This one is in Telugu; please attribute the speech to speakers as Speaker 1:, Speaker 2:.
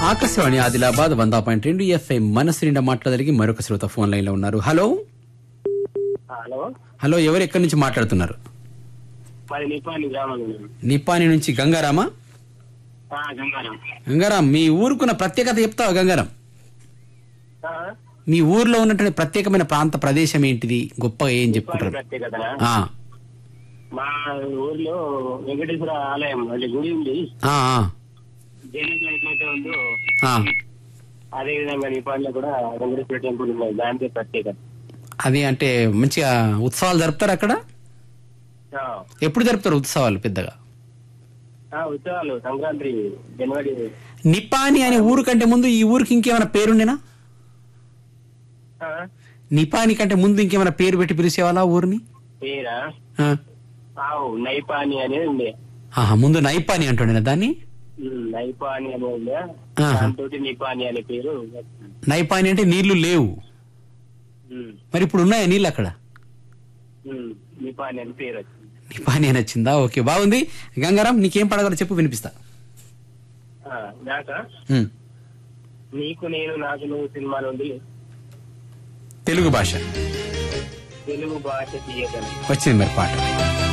Speaker 1: ఆకాశవాణి ఆదిలాబాద్ వంద పాయింట్ రెండు ఎఫ్ఐ మనసు నిండా మాట్లాడగలిగి మరొక శ్రోత ఫోన్ లైన్ లో ఉన్నారు హలో
Speaker 2: హలో
Speaker 1: హలో ఎవరు ఎక్కడి నుంచి మాట్లాడుతున్నారు
Speaker 2: మరి నిపాని గ్రామం
Speaker 1: నిప్పాని నుంచి గంగారామా
Speaker 2: గంగారం
Speaker 1: గంగారాం మీ ఊరుకున్న ప్రత్యేకత చెప్తావా గంగారాం
Speaker 2: ఆ,
Speaker 1: మీ ఊర్లో ఉన్నటువంటి ప్రత్యేకమైన ప్రాంత ప్రదేశం ఏంటిది గొప్పగా ఏం
Speaker 2: నిపాని
Speaker 1: చెప్పుకుంటారు
Speaker 2: ప్రత్యేకతనా
Speaker 1: ఆ,
Speaker 2: మా ఊర్లో వెంకటేశ్వర ఆలయం అంటే గుడి ఉంది
Speaker 1: ఆ, ఆ,
Speaker 2: జైలు ఎట్లయితే ఉందో
Speaker 1: ఆ.
Speaker 2: అదే విధంగా నిపానిలో కూడా వెంకటేశ్వర టెంపుల్ ఉన్నది దానికే ప్రత్యేకత
Speaker 1: అది అంటే మంచిగా ఉత్సవాలు జరుపుతారు అక్కడ
Speaker 2: ఆ,
Speaker 1: ఎప్పుడు జరుపుతారు ఉత్సవాలు పెద్దగా
Speaker 2: ఆ, ఉత్సవాలు సంక్రాంతి జనవరి
Speaker 1: నిపాని అనే ఊరు కంటే ముందు ఈ ఊరికి ఇంకేమైనా పేరుండేనా
Speaker 2: ఆ,
Speaker 1: నిపాని కంటే ముందు ఇంకేమైనా పేరు పెట్టి పిలిచేవాళ్ళ ఆ ఊరిని
Speaker 2: పేరా
Speaker 1: ఆ.
Speaker 2: ఆవు నైపాని అనేది ఉండే
Speaker 1: ఆహా, ముందు నైపాని అంటుండేనా దాన్ని
Speaker 2: ఉమ్, నైపాని అనేది ఉండే
Speaker 1: ఆహా.
Speaker 2: దాంతో నిపాని అనే పేరు
Speaker 1: నైపాని అంటే నీళ్లు లేవు
Speaker 2: ఉమ్,
Speaker 1: మరి ఇప్పుడు ఉన్నాయా నీళ్ళు అక్కడ
Speaker 2: ఉమ్, నిపాని అని పేరు వచ్చింది
Speaker 1: నిపాని అని వచ్చిందా ఓకే బాగుంది గంగారాం నీకేం పడగలో చెప్పు వినిపిస్తా
Speaker 2: ఆ, నాకా
Speaker 1: ఉమ్.
Speaker 2: నీకు నేను నాకు నువ్వు సినిమా నుండి
Speaker 1: తెలుగు భాష
Speaker 2: తెలుగు భాష తీయగలను
Speaker 1: వచ్చింది మరి పాట